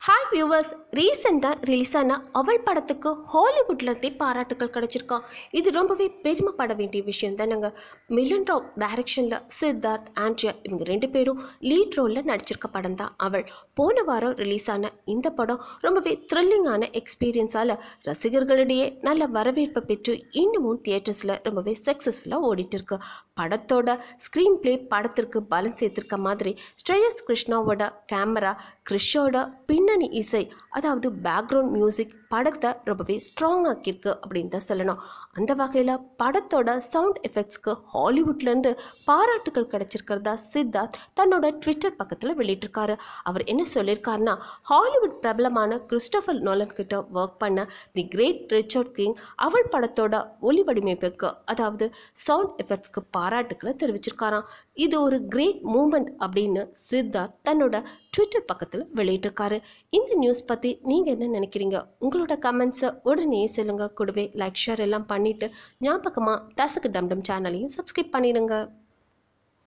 hi viewers ரீசெண்டாக release ஆன அவள் படத்துக்கு ஹாலிவுட்லேருந்தே பாராட்டுகள் கிடச்சிருக்கான் இது ரொம்பவே பெருமைப்பட வேண்டிய விஷயம் தானேங்க மிலன் ராவ் டைரக்ஷனில் சித்தார்த் ஆண்ட்ரியா இவங்க ரெண்டு பேரும் லீட் ரோலில் நடிச்சிருக்க படம் தான் அவள் போன வாரம் ரிலீஸ் ஆன இந்த படம் ரொம்பவே த்ரில்லிங்கான எக்ஸ்பீரியன்ஸால் ரசிகர்களிடையே நல்ல வரவேற்பை பெற்று இன்னமும் தியேட்டர்ஸில் ரொம்பவே சக்ஸஸ்ஃபுல்லாக ஓடிட்டு இருக்கு படத்தோட ஸ்க்ரீன் ப்ளே படத்திற்கு பலம் சேர்த்திருக்க மாதிரி ஸ்ரேயஸ் கிருஷ்ணாவோட கேமரா கிறிஷோட பின்னணி இசை அதாவது பேக்ரவுண்ட் மியூசிக் படத்தை ரொம்பவே ஸ்ட்ராங் ஆக்கியிருக்கு அப்படின்னு தான் சொல்லணும் அந்த வகையில் படத்தோட சவுண்ட் எஃபெக்ட்ஸ்க்கு ஹாலிவுட்லேருந்து பாராட்டுகள் கிடைச்சிருக்கிறதா சித்தார்த் தன்னோட ட்விட்டர் பக்கத்தில் வெளியிட்டிருக்காரு அவர் என்ன சொல்லியிருக்காருன்னா ஹாலிவுட் பிரபலமான கிறிஸ்டோபர் நோலன் கிட்ட ஒர்க் பண்ண தி கிரேட் ரிச்சர்ட் கிங் அவள் படத்தோட ஒலி வடிவமைப்புக்கு அதாவது சவுண்ட் எஃபெக்ட்ஸ்க்கு பாராட்டுக்களை தெரிவிச்சிருக்காராம் இது ஒரு கிரேட் மூமெண்ட் அப்படின்னு சித்தார்த் தன்னோட ட்விட்டர் பக்கத்தில் வெளியிட்டிருக்காரு இந்த நியூஸ் பற்றி நீங்கள் என்ன நினைக்கிறீங்க உங்களோட கமெண்ட்ஸை உடனே சொல்லுங்கள் கூடவே லைக் ஷேர் எல்லாம் பண்ணிவிட்டு ஞாபகமாக டசக்கு டம்டம் சேனலையும் சப்ஸ்கிரைப் பண்ணிடுங்க